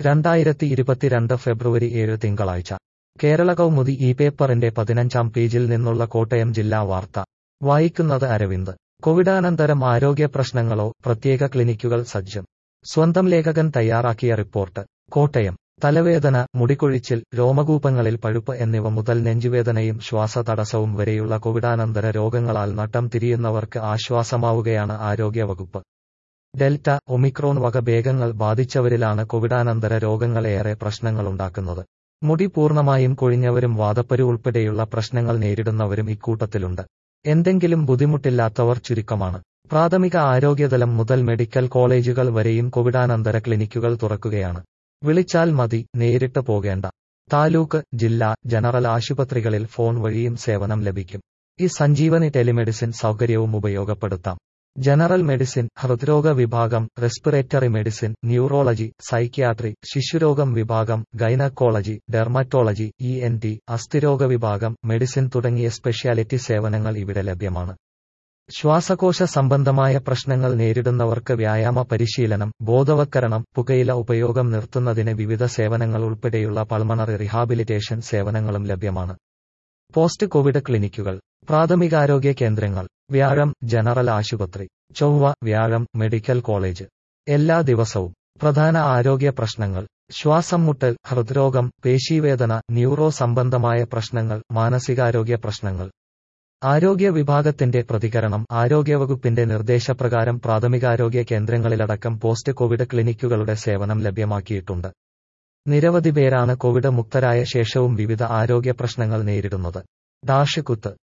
രണ്ടായിരത്തി ഇരുപത്തിരണ്ട് ഫെബ്രുവരി ഏഴ് തിങ്കളാഴ്ച കേരള കൗമുദി ഈ പേപ്പറിന്റെ പതിനഞ്ചാം പേജിൽ നിന്നുള്ള കോട്ടയം ജില്ലാ വാർത്ത വായിക്കുന്നത് അരവിന്ദ് കോവിഡാനന്തരം ആരോഗ്യ പ്രശ്നങ്ങളോ പ്രത്യേക ക്ലിനിക്കുകൾ സജ്ജം സ്വന്തം ലേഖകൻ തയ്യാറാക്കിയ റിപ്പോർട്ട് കോട്ടയം തലവേദന മുടികൊഴിച്ചിൽ രോമകൂപങ്ങളിൽ പഴുപ്പ് എന്നിവ മുതൽ നെഞ്ചുവേദനയും ശ്വാസതടസ്സവും വരെയുള്ള കോവിഡാനന്തര രോഗങ്ങളാൽ നട്ടം തിരിയുന്നവർക്ക് ആശ്വാസമാവുകയാണ് ആരോഗ്യവകുപ്പ് ഡെൽറ്റ ഒമിക്രോൺ വക വേഗങ്ങൾ ബാധിച്ചവരിലാണ് കോവിഡാനന്തര രോഗങ്ങൾ ഏറെ പ്രശ്നങ്ങളുണ്ടാക്കുന്നത് മുടി പൂർണ്ണമായും കൊഴിഞ്ഞവരും വാദപ്പരു ഉൾപ്പെടെയുള്ള പ്രശ്നങ്ങൾ നേരിടുന്നവരും ഇക്കൂട്ടത്തിലുണ്ട് എന്തെങ്കിലും ബുദ്ധിമുട്ടില്ലാത്തവർ ചുരുക്കമാണ് പ്രാഥമിക ആരോഗ്യതലം മുതൽ മെഡിക്കൽ കോളേജുകൾ വരെയും കോവിഡാനന്തര ക്ലിനിക്കുകൾ തുറക്കുകയാണ് വിളിച്ചാൽ മതി നേരിട്ട് പോകേണ്ട താലൂക്ക് ജില്ലാ ജനറൽ ആശുപത്രികളിൽ ഫോൺ വഴിയും സേവനം ലഭിക്കും ഈ സഞ്ജീവനി ടെലിമെഡിസിൻ സൗകര്യവും ഉപയോഗപ്പെടുത്താം ജനറൽ മെഡിസിൻ ഹൃദ്രോഗ വിഭാഗം റെസ്പിറേറ്ററി മെഡിസിൻ ന്യൂറോളജി സൈക്യാട്രി ശിശുരോഗം വിഭാഗം gynaecology dermatology E N T അസ്ഥിരോഗ വിഭാഗം മെഡിസിൻ തുടങ്ങിയ സ്പെഷ്യാലിറ്റി സേവനങ്ങൾ ഇവിടെ ലഭ്യമാണ് ശ്വാസകോശ സംബന്ധമായ പ്രശ്നങ്ങൾ നേരിടുന്നവർക്ക് വ്യായാമ പരിശീലനം ബോധവത്കരണം പുകയില ഉപയോഗം നിർത്തുന്നതിന് വിവിധ സേവനങ്ങൾ ഉൾപ്പെടെയുള്ള പൾമണറി റിഹാബിലിറ്റേഷൻ സേവനങ്ങളും ലഭ്യമാണ് പോസ്റ്റ് കോവിഡ് ക്ലിനിക്കുകൾ പ്രാഥമികാരോഗ്യ കേന്ദ്രങ്ങൾ വ്യാഴം ജനറൽ ആശുപത്രി ചൊവ്വ വ്യാഴം മെഡിക്കൽ കോളേജ് എല്ലാ ദിവസവും പ്രധാന ആരോഗ്യ പ്രശ്നങ്ങൾ ശ്വാസം മുട്ടൽ ഹൃദ്രോഗം പേശീവേദന ന്യൂറോ സംബന്ധമായ പ്രശ്നങ്ങൾ മാനസികാരോഗ്യ പ്രശ്നങ്ങൾ ആരോഗ്യ വിഭാഗത്തിന്റെ പ്രതികരണം ആരോഗ്യവകുപ്പിന്റെ നിർദ്ദേശപ്രകാരം പ്രാഥമികാരോഗ്യ കേന്ദ്രങ്ങളിലടക്കം പോസ്റ്റ് കോവിഡ് ക്ലിനിക്കുകളുടെ സേവനം ലഭ്യമാക്കിയിട്ടുണ്ട് നിരവധി പേരാണ് കോവിഡ് മുക്തരായ ശേഷവും വിവിധ ആരോഗ്യ പ്രശ്നങ്ങൾ നേരിടുന്നത് ഡാഷ് കുത്ത്